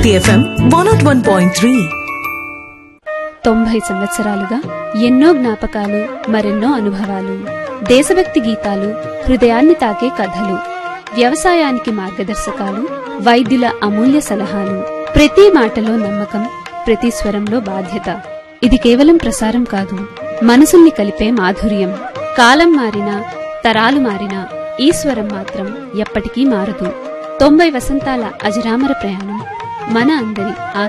Bharati FM one nought one point three తొంభై సంవత్సరాలుగా ఎన్నో జ్ఞాపకాలు మరెన్నో అనుభవాలు దేశభక్తి గీతాలు హృదయాన్ని తాకే కథలు వ్యవసాయానికి మార్గదర్శకాలు వైద్యుల అమూల్య సలహాలు ప్రతి మాటలో నమ్మకం ప్రతి స్వరంలో బాధ్యత ఇది కేవలం ప్రసారం కాదు మనసుల్ని కలిపే మాధుర్యం కాలం మారినా తరాలు మారినా ఈ స్వరం మాత్రం ఎప్పటికీ మారదు తొంభై వసంతాల అజరామర ప్రయాణం మన అందరి